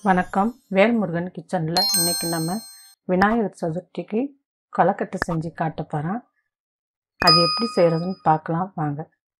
வணக்கம் வேல்முருகன் கிச்சனில் இன்னைக்கு நம்ம விநாயகர் சதுர்த்திக்கு கொலக்கட்டை செஞ்சு காட்ட போகிறோம் அது எப்படி செய்கிறதுன்னு பார்க்கலாம் வாங்க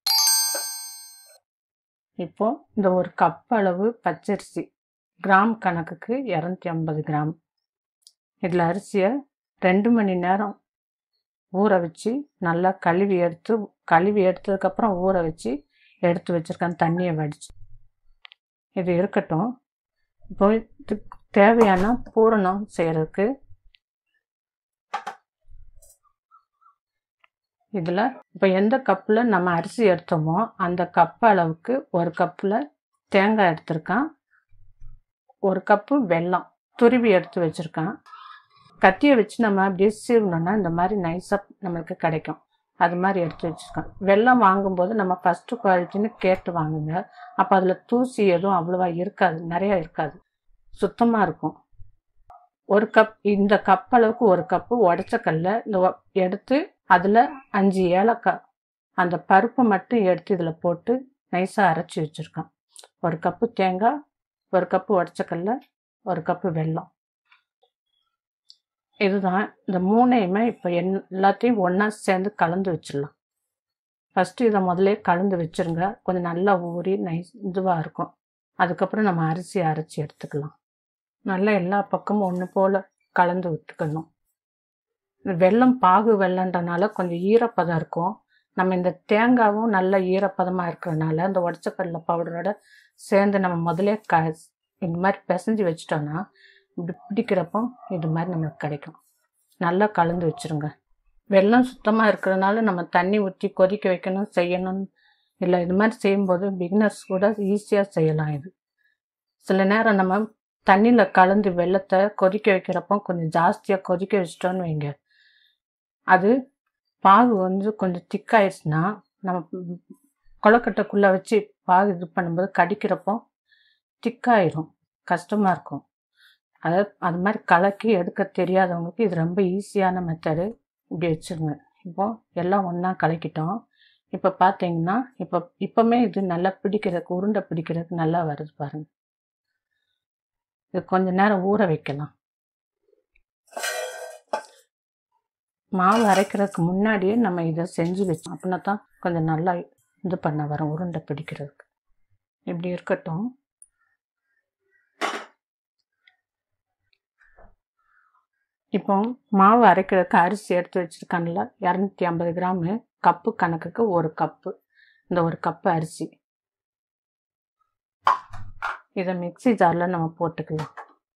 இப்போ இந்த ஒரு கப் அளவு பச்சரிசி கிராம் கணக்குக்கு இரநூத்தி ஐம்பது கிராம் இதில் அரிசியை ரெண்டு மணி நேரம் ஊற வச்சு நல்லா கழுவி எடுத்து கழுவி எடுத்ததுக்கப்புறம் ஊற வச்சு எடுத்து வச்சுருக்கேன் தண்ணியை வடித்து இது இருக்கட்டும் இப்போ இதுக்கு தேவையான பூரணம் செய்கிறதுக்கு இதில் இப்போ எந்த கப்பில் நம்ம அரிசி எடுத்தோமோ அந்த கப் அளவுக்கு ஒரு கப்பில் தேங்காய் எடுத்திருக்கேன் ஒரு கப்பு வெல்லம் துருவி எடுத்து வச்சுருக்கேன் கத்தியை வச்சு நம்ம அப்படியே சீவனோன்னா இந்த மாதிரி நைஸாக நம்மளுக்கு கிடைக்கும் அது மாதிரி எடுத்து வச்சுருக்கேன் வெல்லம் வாங்கும்போது நம்ம ஃபஸ்ட்டு குவாலிட்டின்னு கேட்டு வாங்குங்க அப்போ அதில் தூசி எதுவும் அவ்வளோவா இருக்காது நிறையா இருக்காது சுத்தமாக இருக்கும் ஒரு கப் இந்த கப் அளவுக்கு ஒரு கப்பு உடச்ச கல்ல இந்த ஒ- எடுத்து அதில் அஞ்சு ஏலக்காய் அந்த பருப்பை மட்டும் எடுத்து இதில் போட்டு நைஸாக அரைச்சி வச்சுருக்கேன் ஒரு கப்பு தேங்காய் ஒரு கப்பு உடச்ச கடல ஒரு கப்பு வெல்லம் இதுதான் இந்த மூணையுமே இப்போ என் எல்லாத்தையும் ஒன்றா சேர்ந்து கலந்து வச்சிடலாம் ஃபஸ்ட்டு இதை முதல்ல கலந்து வச்சிருங்க கொஞ்சம் நல்லா ஊறி நைஸ் இதுவாக இருக்கும் அதுக்கப்புறம் நம்ம அரிசி அரைச்சி எடுத்துக்கலாம் நல்லா எல்லா பக்கமும் ஒன்று போல் கலந்து விட்டுக்கணும் இந்த வெல்லம் பாகு வெல்லன்றனால கொஞ்சம் ஈரப்பதம் இருக்கும் நம்ம இந்த தேங்காவும் நல்ல ஈரப்பதமாக இருக்கிறனால இந்த உடச்சக்கடலை பவுடரோட சேர்ந்து நம்ம முதலே க இந்த மாதிரி பிசைஞ்சு வச்சிட்டோன்னா இப்படி பிடிக்கிறப்போ இது மாதிரி நம்மளுக்கு கிடைக்கும் நல்லா கலந்து வச்சிருங்க வெல்லம் சுத்தமாக இருக்கிறதுனால நம்ம தண்ணி ஊற்றி கொதிக்க வைக்கணும் செய்யணும் இல்லை இது மாதிரி செய்யும்போது பிகினர்ஸ் கூட ஈஸியாக செய்யலாம் இது சில நேரம் நம்ம தண்ணியில் கலந்து வெள்ளத்தை கொதிக்க வைக்கிறப்போ கொஞ்சம் ஜாஸ்தியாக கொதிக்க வச்சிட்டோன்னு வைங்க அது பாகு வந்து கொஞ்சம் திக்காயிடுச்சுன்னா நம்ம கொலக்கட்டைக்குள்ளே வச்சு பாகு இது பண்ணும்போது கடிக்கிறப்போ திக்காயிரும் கஷ்டமாக இருக்கும் அதாவது அது மாதிரி கலக்கி எடுக்க தெரியாதவங்களுக்கு இது ரொம்ப ஈஸியான மெத்தடு இப்படி வச்சுருங்க இப்போ எல்லாம் ஒன்றா கலக்கிட்டோம் இப்போ பார்த்தீங்கன்னா இப்போ இப்போமே இது நல்லா பிடிக்கிறதுக்கு உருண்டை பிடிக்கிறதுக்கு நல்லா வருது பாருங்க இது கொஞ்ச நேரம் ஊற வைக்கலாம் மாவு அரைக்கிறதுக்கு முன்னாடியே நம்ம இதை செஞ்சு வச்சோம் அப்படின்னா தான் கொஞ்சம் நல்லா இது பண்ண வரும் உருண்டை பிடிக்கிறதுக்கு இப்படி இருக்கட்டும் இப்போ மாவு அரைக்கிறதுக்கு அரிசி எடுத்து வச்சுருக்கான்ல இரநூத்தி ஐம்பது கிராமு கப்பு கணக்குக்கு ஒரு கப்பு இந்த ஒரு கப்பு அரிசி இதை மிக்ஸி ஜாரில் நம்ம போட்டுக்கலாம்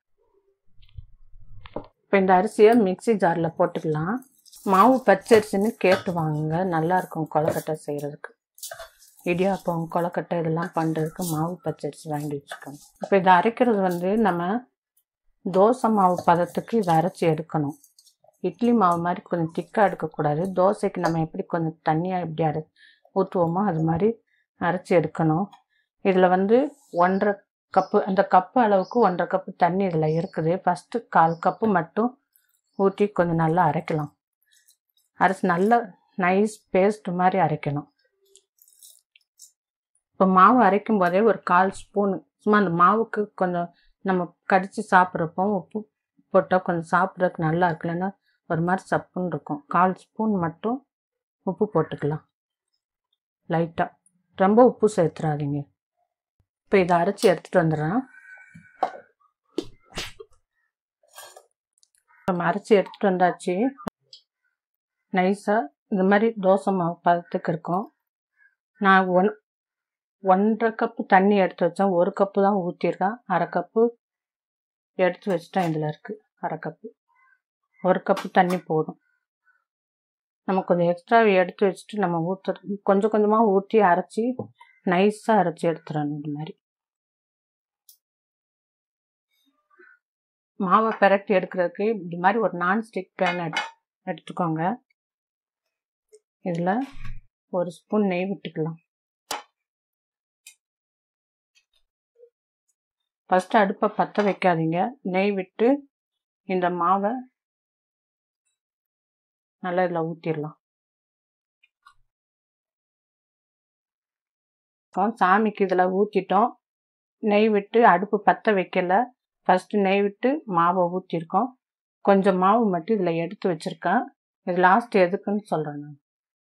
இப்போ இந்த அரிசியை மிக்ஸி ஜாரில் போட்டுக்கலாம் மாவு பச்சரிசின்னு கேட்டு வாங்குங்க நல்லா இருக்கும் கொலக்கட்டை செய்கிறதுக்கு இடியாப்பம் கொலக்கட்டை இதெல்லாம் பண்ணுறதுக்கு மாவு பச்சரிசி வாங்கி வச்சுக்கோங்க இப்போ இதை அரைக்கிறது வந்து நம்ம தோசை மாவு பதத்துக்கு இதை அரைச்சி எடுக்கணும் இட்லி மாவு மாதிரி கொஞ்சம் திக்காக எடுக்கக்கூடாது தோசைக்கு நம்ம எப்படி கொஞ்சம் தண்ணியாக எப்படி அரை ஊற்றுவோமோ அது மாதிரி அரைச்சி எடுக்கணும் இதில் வந்து ஒன்றரை கப்பு அந்த கப்பு அளவுக்கு ஒன்றரை கப்பு தண்ணி இதில் இருக்குது ஃபஸ்ட்டு கால் கப்பு மட்டும் ஊற்றி கொஞ்சம் நல்லா அரைக்கலாம் அரைச்சி நல்லா நைஸ் பேஸ்ட் மாதிரி அரைக்கணும் இப்போ மாவு அரைக்கும் போதே ஒரு கால் ஸ்பூன் சும்மா அந்த மாவுக்கு கொஞ்சம் நம்ம கடித்து சாப்பிட்றப்போ உப்பு போட்டால் கொஞ்சம் சாப்பிட்றதுக்கு நல்லா இருக்குல்லன்னா ஒரு மாதிரி சப்புன்னு இருக்கும் கால் ஸ்பூன் மட்டும் உப்பு போட்டுக்கலாம் லைட்டாக ரொம்ப உப்பு சேர்த்துறாதீங்க இப்போ இதை அரைச்சி எடுத்துகிட்டு வந்துடுறேன் நம்ம அரைச்சி எடுத்துகிட்டு வந்தாச்சு நைஸாக இந்த மாதிரி தோசை மாவு பதத்துக்கு இருக்கும் நான் ஒன் ஒன்றரை கப்பு தண்ணி எடுத்து வச்சேன் ஒரு கப்பு தான் ஊற்றிருக்கேன் அரை கப்பு எடுத்து வச்சுட்டேன் இதில் இருக்குது அரை கப்பு ஒரு கப்பு தண்ணி போதும் நம்ம கொஞ்சம் எக்ஸ்ட்ரா எடுத்து வச்சுட்டு நம்ம ஊற்ற கொஞ்சம் கொஞ்சமாக ஊற்றி அரைச்சி நைஸாக அரைச்சி எடுத்துடணும் இந்த மாதிரி மாவை பெரட்டி எடுக்கிறதுக்கு இப்படி மாதிரி ஒரு நான்ஸ்டிக் பேன் எடு எடுத்துக்கோங்க இதில் ஒரு ஸ்பூன் நெய் விட்டுக்கலாம் ஃபஸ்ட்டு அடுப்பை பற்ற வைக்காதீங்க நெய் விட்டு இந்த மாவை நல்லா இதில் ஊற்றிடலாம் சாமிக்கு இதில் ஊற்றிட்டோம் நெய் விட்டு அடுப்பு பற்ற வைக்கல ஃபஸ்ட்டு நெய் விட்டு மாவை ஊற்றிருக்கோம் கொஞ்சம் மாவு மட்டும் இதில் எடுத்து வச்சுருக்கேன் இது லாஸ்ட் எதுக்குன்னு சொல்கிறேன் நான்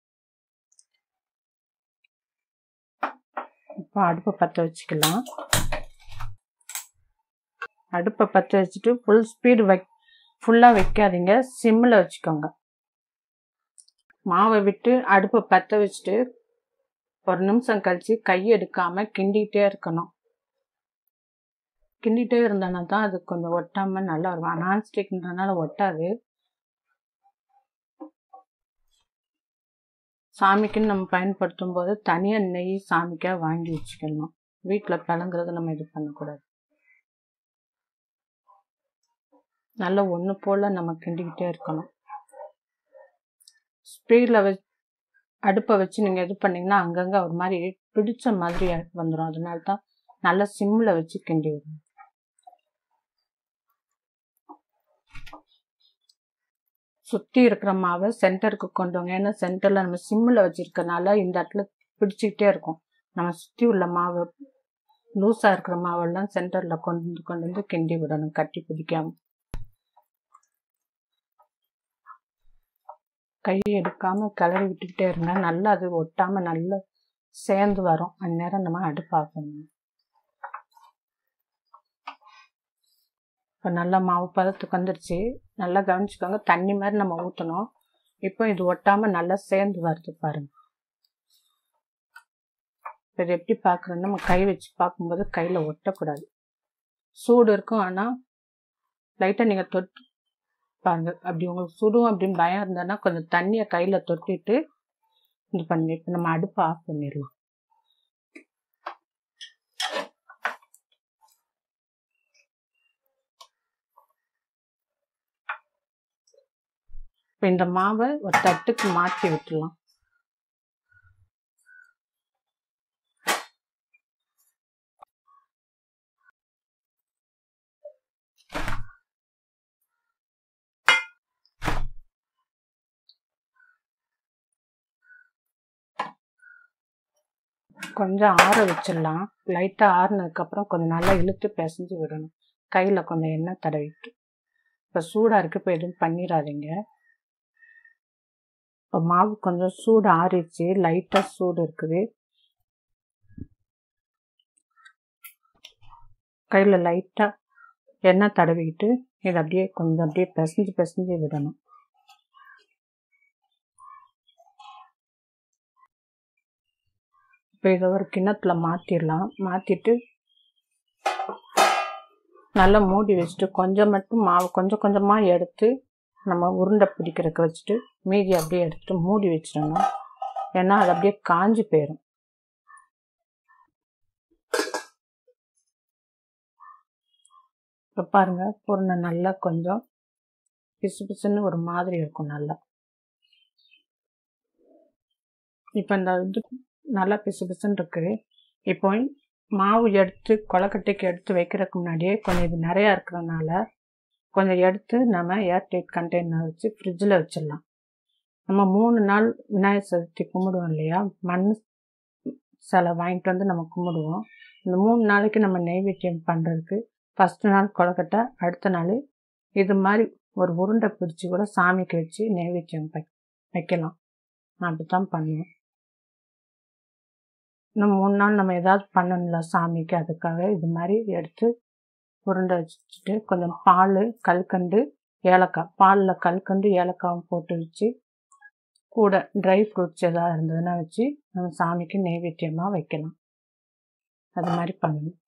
இப்போ அடுப்பை பற்ற வச்சுக்கலாம் அடுப்பை பற்ற வச்சுட்டு ஃபுல் ஸ்பீடு வை ஃபுல்லாக வைக்காதீங்க சிம்மில் வச்சுக்கோங்க மாவை விட்டு அடுப்பை பற்ற வச்சுட்டு ஒரு நிமிஷம் கழித்து கை எடுக்காமல் கிண்டிகிட்டே இருக்கணும் கிண்டிகிட்டே இருந்தோன்னா தான் அது கொஞ்சம் ஒட்டாமல் நல்லா வரும் நான்ஸ்டிக்ன்றனால ஒட்டாது சாமிக்குன்னு நம்ம பயன்படுத்தும் போது தனியாக நெய் சாமிக்காக வாங்கி வச்சுக்கணும் வீட்டில் பிளங்குறது நம்ம இது பண்ணக்கூடாது நல்லா ஒன்று போல் நம்ம கிண்டிக்கிட்டே இருக்கணும் ஸ்பீடில் வச் அடுப்பை வச்சு நீங்கள் இது பண்ணிங்கன்னா அங்கங்கே ஒரு மாதிரி பிடிச்ச மாதிரி வந்துடும் அதனால தான் நல்லா சிம்மில் வச்சு கிண்டி விடணும் சுற்றி இருக்கிற மாவை சென்டருக்கு கொண்டு வாங்க ஏன்னா சென்டரில் நம்ம சிம்மில் வச்சுருக்கனால இந்த இடத்துல பிடிச்சிக்கிட்டே இருக்கும் நம்ம சுற்றி உள்ள மாவு லூஸாக இருக்கிற மாவெல்லாம் சென்டரில் கொண்டு வந்து கொண்டு வந்து கிண்டி விடணும் கட்டி பிடிக்காம கை எடுக்காமல் கிளறி விட்டுக்கிட்டே இருங்க நல்லா அது ஒட்டாமல் நல்லா சேர்ந்து வரும் அந்நேரம் நம்ம அடுப்பாக்கணும் இப்போ நல்லா மாவு பதத்துக்கு வந்துடுச்சு நல்லா கவனிச்சுக்கோங்க தண்ணி மாதிரி நம்ம ஊற்றணும் இப்போ இது ஒட்டாமல் நல்லா சேர்ந்து வருது பாருங்க இப்போ இது எப்படி பார்க்குறோன்னா நம்ம கை வச்சு பார்க்கும்போது கையில் ஒட்டக்கூடாது சூடு இருக்கும் ஆனால் லைட்டாக நீங்கள் தொட்டு பாருங்க அப்படி உங்களுக்கு சுடும் அப்படின்னு பயம் இருந்ததுன்னா கொஞ்சம் தண்ணியை கையில் தொட்டிட்டு இது பண்ணி இப்போ நம்ம அடுப்பை ஆஃப் பண்ணிடலாம் இப்போ இந்த மாவை ஒரு தட்டுக்கு மாற்றி விட்டுலாம் கொஞ்சம் ஆற வச்சிடலாம் லைட்டாக ஆறுனதுக்கப்புறம் கொஞ்சம் நல்லா இழுத்து பிசைஞ்சு விடணும் கையில் கொஞ்சம் எண்ணெய் தடவிட்டு இப்போ சூடாக இருக்குது இப்போ எதுவும் பண்ணிடாதீங்க இப்போ மாவு கொஞ்சம் சூடு ஆறிடுச்சு லைட்டாக சூடு இருக்குது கையில் லைட்டாக எண்ணெய் தடவிக்கிட்டு இதை அப்படியே கொஞ்சம் அப்படியே பிசைஞ்சு பிசைஞ்சு விடணும் இப்போ இதை ஒரு கிண்ணத்தில் மாற்றிடலாம் மாற்றிட்டு நல்லா மூடி வச்சுட்டு கொஞ்சம் மட்டும் மாவு கொஞ்சம் கொஞ்சமாக எடுத்து நம்ம உருண்டை பிடிக்கிறதுக்கு வச்சுட்டு மீதி அப்படியே எடுத்துட்டு மூடி வச்சிடணும் ஏன்னா அது அப்படியே காஞ்சி போயிடும் இப்போ பாருங்கள் பொருணை நல்லா கொஞ்சம் பிசு பிசுன்னு ஒரு மாதிரி இருக்கும் நல்லா இப்போ இந்த இது நல்லா பிசு பிசுன்னு இருக்குது இப்போ மாவு எடுத்து கொலக்கட்டைக்கு எடுத்து வைக்கிறதுக்கு முன்னாடியே கொஞ்சம் இது நிறையா இருக்கிறதுனால கொஞ்சம் எடுத்து நம்ம ஏர்டைட் கண்டெய்னர் வச்சு ஃப்ரிட்ஜில் வச்சிடலாம் நம்ம மூணு நாள் விநாயகர் சதுர்த்தி கும்பிடுவோம் இல்லையா மண் சிலை வாங்கிட்டு வந்து நம்ம கும்பிடுவோம் இந்த மூணு நாளைக்கு நம்ம நெய்வேத்தியம் பண்ணுறதுக்கு ஃபஸ்ட்டு நாள் கொலக்கட்டை அடுத்த நாள் இது மாதிரி ஒரு உருண்டை பிடிச்சி கூட சாமிக்கு வச்சு நெய்வேத்தியம் வை வைக்கலாம் நான் அப்படி தான் பண்ணுவேன் இன்னும் மூணு நாள் நம்ம ஏதாவது பண்ணணும்ல சாமிக்கு அதுக்காக இது மாதிரி எடுத்து உருண்டை வச்சுட்டு கொஞ்சம் பால் கல்கண்டு ஏலக்காய் பாலில் கல்கண்டு ஏலக்காவும் போட்டு வச்சு கூட ட்ரை ஃப்ரூட்ஸ் எதாவது இருந்ததுன்னா வச்சு நம்ம சாமிக்கு நெய்வேத்தியமாக வைக்கலாம் அது மாதிரி பண்ணணும்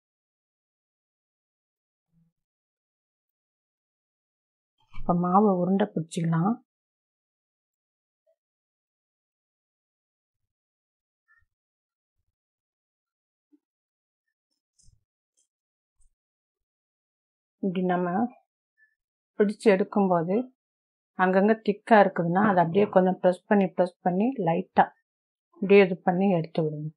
இப்போ மாவை உருண்டை பிடிச்சிக்கலாம் இப்படி நம்ம பிடிச்சி எடுக்கும்போது அங்கங்கே திக்காக இருக்குதுன்னா அதை அப்படியே கொஞ்சம் ப்ரெஸ் பண்ணி ப்ரெஸ் பண்ணி லைட்டாக அப்படியே இது பண்ணி எடுத்து விடுங்க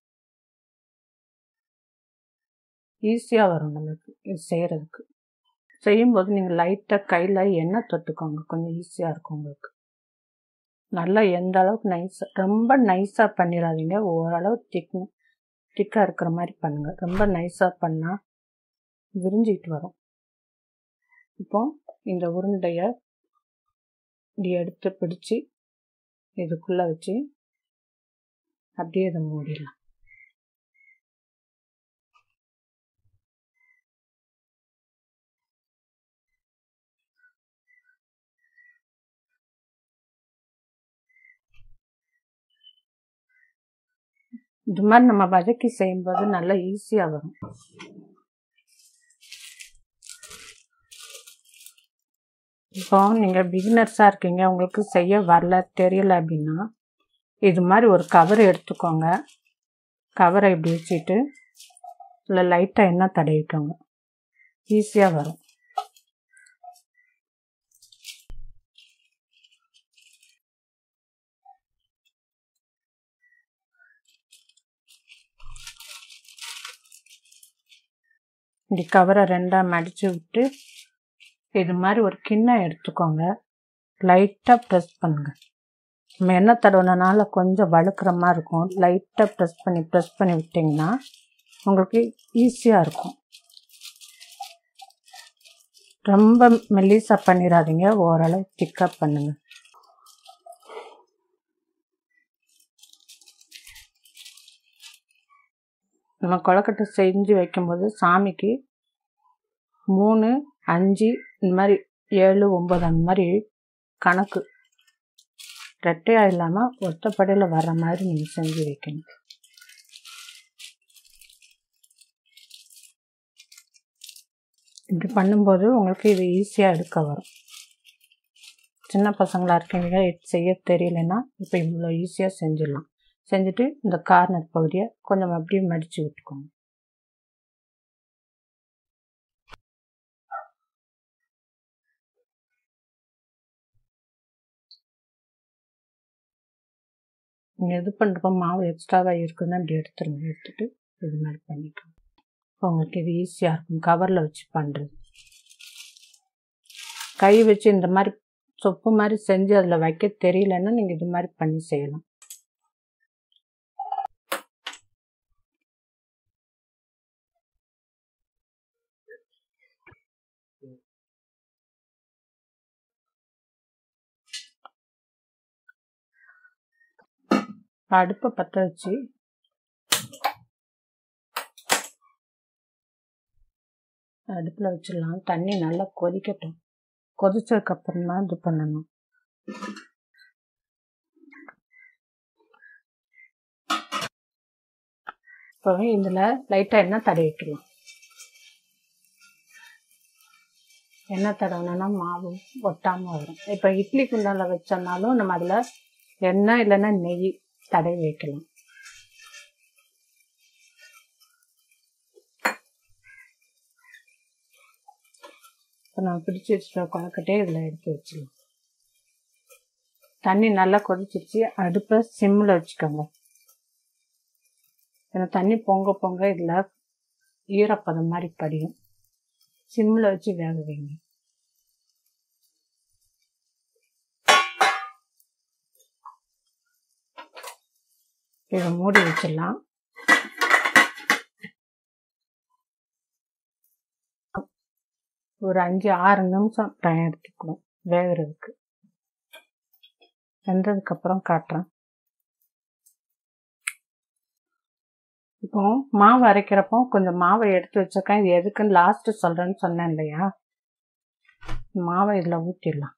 ஈஸியாக வரும் நம்மளுக்கு இது செய்கிறதுக்கு செய்யும்போது நீங்கள் லைட்டாக கையில் எண்ணெய் தொட்டுக்கோங்க கொஞ்சம் ஈஸியாக இருக்கும் உங்களுக்கு நல்லா எந்த அளவுக்கு நைஸாக ரொம்ப நைஸாக பண்ணிடாதீங்க ஓரளவு திக் திக்காக இருக்கிற மாதிரி பண்ணுங்கள் ரொம்ப நைஸாக பண்ணால் விரிஞ்சிக்கிட்டு வரும் இப்போ இந்த உருண்டையை இப்படி எடுத்து பிடிச்சி இதுக்குள்ளே வச்சு அப்படியே இதை மூடிடலாம் இது மாதிரி நம்ம வதக்கி செய்யும்போது நல்லா ஈஸியாக வரும் இப்போ நீங்கள் பிகினர்ஸாக இருக்கீங்க உங்களுக்கு செய்ய வரல தெரியல அப்படின்னா இது மாதிரி ஒரு கவர் எடுத்துக்கோங்க கவரை இப்படி வச்சுட்டு இல்லை லைட்டாக எண்ணெய் தடவிக்கோங்க ஈஸியாக வரும் இப்படி கவரை ரெண்டாக மடித்து விட்டு இது மாதிரி ஒரு கிண்ணம் எடுத்துக்கோங்க லைட்டாக ப்ரெஸ் பண்ணுங்கள் நம்ம எண்ணெய் தடவுனனால கொஞ்சம் வழுக்கிற மாதிரி இருக்கும் லைட்டாக ப்ரெஸ் பண்ணி ப்ரெஸ் பண்ணி விட்டிங்கன்னா உங்களுக்கு ஈஸியாக இருக்கும் ரொம்ப மெல்லிசாக பண்ணிடாதீங்க ஓரளவு திக்காக பண்ணுங்கள் நம்ம கொழக்கட்டை செஞ்சு வைக்கும்போது சாமிக்கு மூணு அஞ்சு இந்த மாதிரி ஏழு ஒம்பது அந்த மாதிரி கணக்கு ரெட்டையாக இல்லாமல் ஒத்தப்படையில் வர்ற மாதிரி நீங்கள் செஞ்சு வைக்கணும் இப்படி பண்ணும்போது உங்களுக்கு இது ஈஸியாக எடுக்க வரும் சின்ன பசங்களாக இருக்கீங்க இது செய்ய தெரியலன்னா இப்போ இவ்வளோ ஈஸியாக செஞ்சிடலாம் செஞ்சுட்டு இந்த கார்னர் பகுதியை கொஞ்சம் அப்படியே மடித்து விட்டுக்கோங்க நீங்கள் எது பண்ணுறப்போ மாவு எக்ஸ்ட்ராவாக இருக்குன்னா இப்படி எடுத்துருங்க எடுத்துட்டு இது மாதிரி பண்ணிக்கோங்க இப்போ உங்களுக்கு இது ஈஸியாக இருக்கும் கவரில் வச்சு பண்ணுறது கை வச்சு இந்த மாதிரி சொப்பு மாதிரி செஞ்சு அதில் வைக்க தெரியலன்னா நீங்கள் இது மாதிரி பண்ணி செய்யலாம் அடுப்பை பற்ற வச்சு அடுப்பில் வச்சிடலாம் தண்ணி நல்லா கொதிக்கட்டும் கொதிச்சதுக்கப்புறம் தான் இது பண்ணணும் இப்போ இதில் லைட்டாக எண்ணெய் தடவி வைக்கலாம் எண்ணெய் தடவினோன்னா மாவு ஒட்டாமல் வரும் இப்போ இட்லி குண்டால வச்சோம்னாலும் நம்ம அதில் எண்ணெய் இல்லைன்னா நெய் தடவி வைக்கலாம் இப்போ நம்ம பிடிச்சி வச்சுட்ட கொழக்கட்டையே இதில் எடுத்து வச்சிடலாம் தண்ணி நல்லா கொதிச்சிருச்சு அடுப்பை சிம்மில் வச்சுக்கோங்க ஏன்னா தண்ணி பொங்க பொங்க இதில் ஈரப்பதம் மாதிரி படியும் சிம்மில் வச்சு வேக வைங்க இதை மூடி வச்சிடலாம் ஒரு அஞ்சு ஆறு நிமிஷம் டைம் எடுத்துக்கணும் வேகிறதுக்கு வெந்ததுக்கப்புறம் காட்டுறேன் இப்போ மாவு அரைக்கிறப்போ கொஞ்சம் மாவை எடுத்து வச்சிருக்கேன் இது எதுக்குன்னு லாஸ்ட்டு சொல்கிறேன்னு சொன்னேன் இல்லையா மாவை இதில் ஊற்றிடலாம்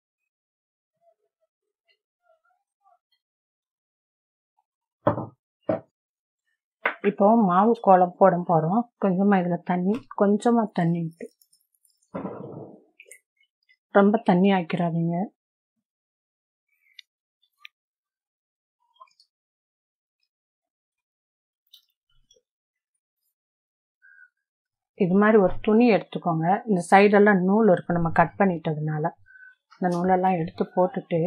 இப்போ மாவு கோலம் போட போகிறோம் கொஞ்சமாக இதில் தண்ணி கொஞ்சமாக தண்ணி விட்டு ரொம்ப தண்ணி ஆக்கிடாதீங்க இது மாதிரி ஒரு துணி எடுத்துக்கோங்க இந்த சைடெல்லாம் நூல் இருக்கும் நம்ம கட் பண்ணிட்டதுனால இந்த நூலெல்லாம் எடுத்து போட்டுட்டு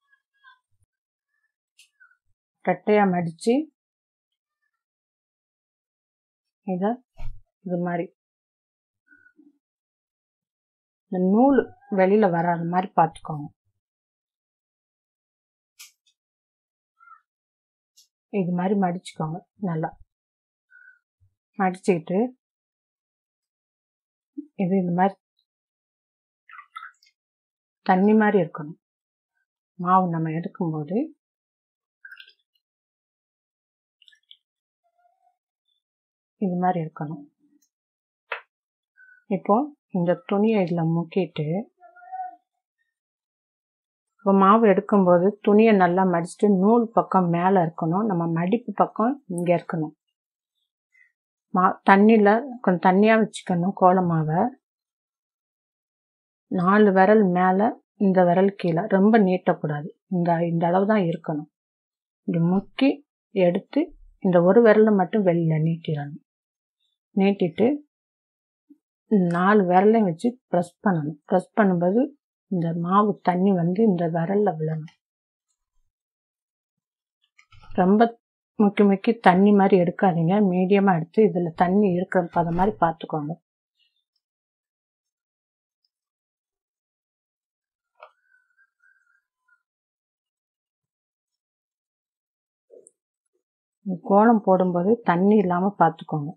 ரெட்டையாக மடித்து இதை இது மாதிரி இந்த நூல் வெளியில் வராத மாதிரி பார்த்துக்கோங்க இது மாதிரி மடிச்சுக்கோங்க நல்லா மடிச்சுக்கிட்டு இது இந்த மாதிரி தண்ணி மாதிரி இருக்கணும் மாவு நம்ம எடுக்கும்போது இது மாதிரி இருக்கணும் இப்போ இந்த துணியை இதில் முக்கிட்டு இப்போ மாவு எடுக்கும்போது துணியை நல்லா மடிச்சுட்டு நூல் பக்கம் மேலே இருக்கணும் நம்ம மடிப்பு பக்கம் இங்கே இருக்கணும் மா தண்ணியில் கொஞ்சம் தண்ணியாக வச்சுக்கணும் கோல மாவை நாலு விரல் மேலே இந்த விரல் கீழே ரொம்ப நீட்டக்கூடாது இந்த இந்த அளவு தான் இருக்கணும் இப்படி முக்கி எடுத்து இந்த ஒரு விரலை மட்டும் வெளியில் நீட்டிடணும் நீட்டிட்டு நாலு விரலையும் வச்சு ப்ரெஸ் பண்ணணும் ப்ரெஸ் பண்ணும்போது இந்த மாவு தண்ணி வந்து இந்த விரலில் விழணும் ரொம்ப முக்கி முக்கி தண்ணி மாதிரி எடுக்காதீங்க மீடியமாக எடுத்து இதில் தண்ணி இருக்கிற பதம் மாதிரி பார்த்துக்கோங்க கோலம் போடும்போது தண்ணி இல்லாமல் பார்த்துக்கோங்க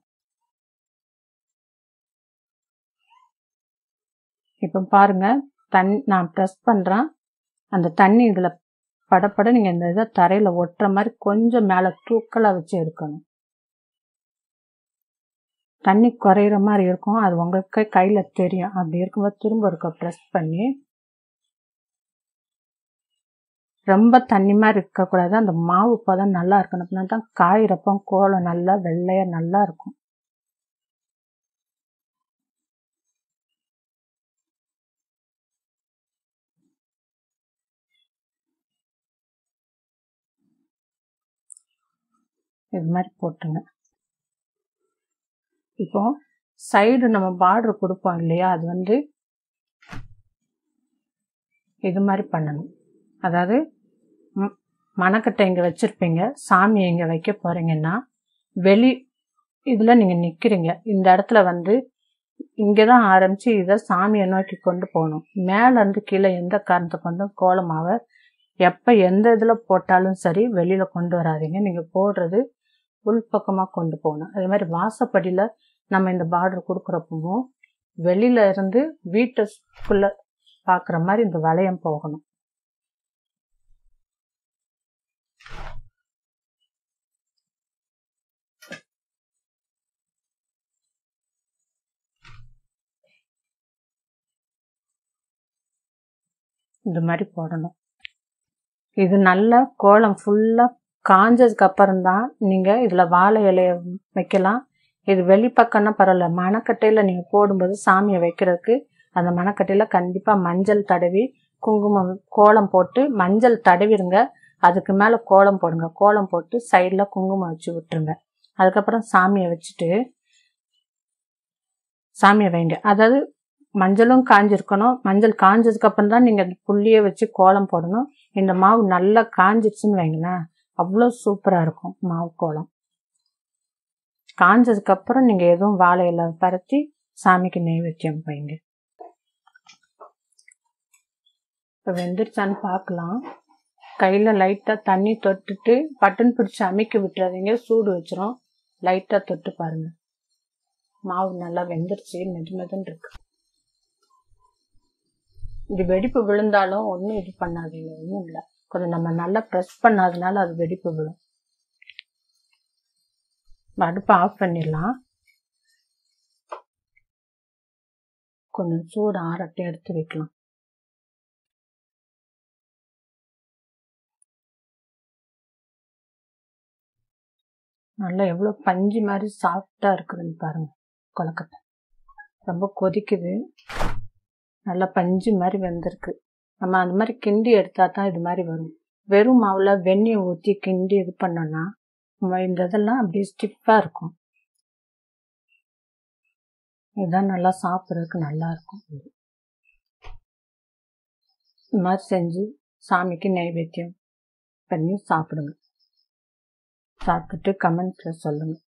இப்போ பாருங்க தண்ணி நான் ப்ரெஸ் பண்ணுறேன் அந்த தண்ணி இதில் படப்பட நீங்கள் இந்த இதை தரையில் ஒட்டுற மாதிரி கொஞ்சம் மேலே தூக்கலாக வச்சு எடுக்கணும் தண்ணி குறையிற மாதிரி இருக்கும் அது உங்களுக்கு கையில் தெரியும் அப்படி இருக்கும்போது திரும்ப இருக்க ப்ரெஸ் பண்ணி ரொம்ப தண்ணி மாதிரி இருக்கக்கூடாது அந்த மாவு பதம் நல்லா இருக்கணும் அப்படின்னா தான் காயிறப்போ கோலம் நல்லா வெள்ளையாக நல்லா இருக்கும் இது மாதிரி போட்டுங்க இப்போ சைடு நம்ம பார்டர் கொடுப்போம் இல்லையா அது வந்து இது மாதிரி பண்ணணும் அதாவது மணக்கட்டை இங்கே வச்சுருப்பீங்க சாமியை இங்கே வைக்க போகிறீங்கன்னா வெளி இதில் நீங்கள் நிற்கிறீங்க இந்த இடத்துல வந்து இங்கே தான் ஆரம்பித்து இதை சாமியை நோக்கி கொண்டு போகணும் மேலேருந்து கீழே எந்த காரணத்தை கொண்டும் கோலமாவை எப்போ எந்த இதில் போட்டாலும் சரி வெளியில் கொண்டு வராதிங்க நீங்கள் போடுறது உள்பக்கமாக கொண்டு போகணும் அதே மாதிரி வாசப்படியில் நம்ம இந்த பார்டர் கொடுக்குறப்பவும் வெளியில இருந்து வீட்டுக்குள்ளே பார்க்குற மாதிரி இந்த வளையம் போகணும் இந்த மாதிரி போடணும் இது நல்ல கோலம் ஃபுல்லாக காஞ்சதுக்கு அப்புறம் தான் நீங்கள் இதில் வாழை இலைய வைக்கலாம் இது வெளிப்பக்கம்னா பரவாயில்ல மணக்கட்டையில் நீங்கள் போடும்போது சாமியை வைக்கிறதுக்கு அந்த மணக்கட்டையில் கண்டிப்பாக மஞ்சள் தடவி குங்குமம் கோலம் போட்டு மஞ்சள் தடவிடுங்க அதுக்கு மேலே கோலம் போடுங்க கோலம் போட்டு சைடில் குங்குமம் வச்சு விட்டுருங்க அதுக்கப்புறம் சாமியை வச்சுட்டு சாமியை வைங்க அதாவது மஞ்சளும் காஞ்சிருக்கணும் மஞ்சள் காஞ்சதுக்கு அப்புறம் தான் நீங்கள் புள்ளியை வச்சு கோலம் போடணும் இந்த மாவு நல்லா காஞ்சிருச்சுன்னு வைங்களேன் அவ்வளோ சூப்பராக இருக்கும் மாவு கோலம் காஞ்சதுக்கப்புறம் நீங்கள் எதுவும் வாழையில பரத்தி சாமிக்கு நெய்வேத்தியம் வைங்க இப்போ வெந்துருச்சான்னு பார்க்கலாம் கையில் லைட்டாக தண்ணி தொட்டுட்டு பட்டன் பிடிச்சி அமைக்க விட்டுறாதீங்க சூடு வச்சிரும் லைட்டாக தொட்டு பாருங்க மாவு நல்லா வெந்துருச்சு மெது மெதுன்னு இருக்கு இது வெடிப்பு விழுந்தாலும் ஒன்றும் இது பண்ணாதீங்க ஒன்றும் இல்லை கொஞ்சம் நம்ம நல்லா ப்ரெஸ் பண்ணாதனால அது வெடிப்பு விழும் அடுப்பை ஆஃப் பண்ணிடலாம் கொஞ்சம் சூடு ஆறட்டும் எடுத்து வைக்கலாம் நல்லா எவ்வளோ பஞ்சு மாதிரி சாஃப்டாக இருக்குதுன்னு பாருங்க கொலக்கட்டை ரொம்ப கொதிக்குது நல்லா பஞ்சு மாதிரி வெந்திருக்கு நம்ம அந்த மாதிரி கிண்டி எடுத்தா தான் இது மாதிரி வரும் வெறும் மாவில் வெந்நீர் ஊற்றி கிண்டி இது பண்ணோன்னா இந்த இதெல்லாம் அப்படியே ஸ்டிஃபாக இருக்கும் இதுதான் நல்லா சாப்பிட்றதுக்கு நல்லா இருக்கும் இந்த மாதிரி செஞ்சு சாமிக்கு நைவேத்தியம் பண்ணி சாப்பிடுங்க சாப்பிட்டுட்டு கமெண்ட்ஸில் சொல்லுங்கள்